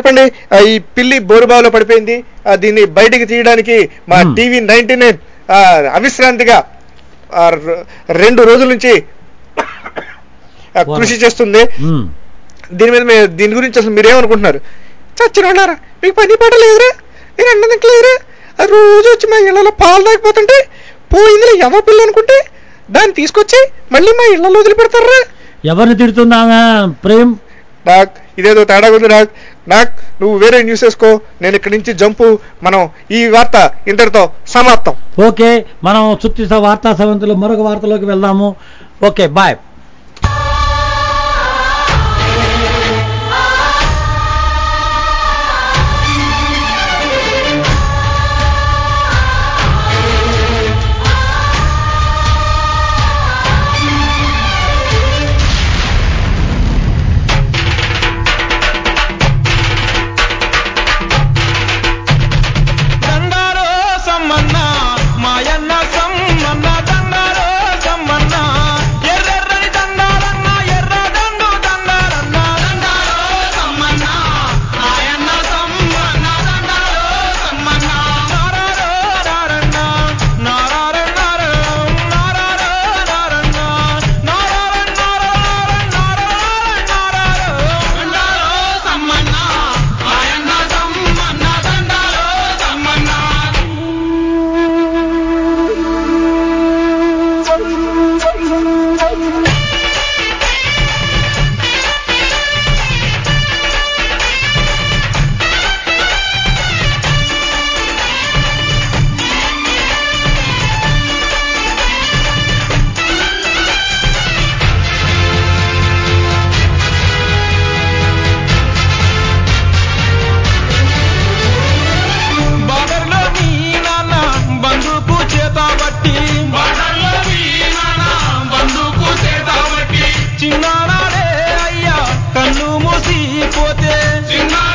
చెప్పండి ఆ, ఈ పిల్లి బోరుబావిలో పడిపోయింది ఆ, దీన్ని బయటికి తీయడానికి మా Hmm. టీవీ నైన్టీ నైన్ అవిశ్రాంతిగా ఆ, ర- రెండు రోజుల నుంచి ఆ, కృషి చేస్తుంది ఉమ్. దీని మీద మీ- దీని గురించి అసలు మీరేమనుకుంటున్నారు చచ్చిన వాళ్ళారా మీకు పని పాట లేదురా నేను అన్నం తింటలేదురా ఆ రోజు వచ్చి మా ఇళ్ళలో పాలు తాగిపోతుంటే పోయిందిలే ఎవ పిల్ల అనుకుంటే దాన్ని తీసుకొచ్చి మళ్ళీ మా ఇళ్ళలో వదిలిపెడతారా ఎవరిని తిడుతున్నావా ప్రేమ్ నాకు ఇదేదో తేడా ఉంది నాకు నాకు నువ్వు వేరే న్యూస్ వేసుకో నేను ఇక్కడి నుంచి జంపు మనం ఈ వార్త ఇంతటితో సమాప్తం ఓకే మనం చుట్టి వార్తా సవంతిలో మరొక వార్తలోకి వెళ్దాము ఓకే బాయ్ దండారో సమ్మన్న మాయన్న సమ్మన్న దండారో సమ్మన్న ఎర్రెర్రని దండాలన్న ఎర్ర దండు దండాలన్న దండారో సమ్మన్న మాయన్న సమ్మన్న దండారో సమ్మన్న నారారో నారన్న నారారో నారో నారారో నారన్న నారారో నారో నారారో దండారో సమ్మన్న మాయన్న సమ్మన్న దండారో సమ్మన్న బార్డర్లో మీ నాన్న బందూకు చేత బట్టి బార్డర్లో మీ నాన్న బందూకు చేత బట్టి చిన్నాడే అయ్యా కన్ను మూసిపోతే చిన్నాడే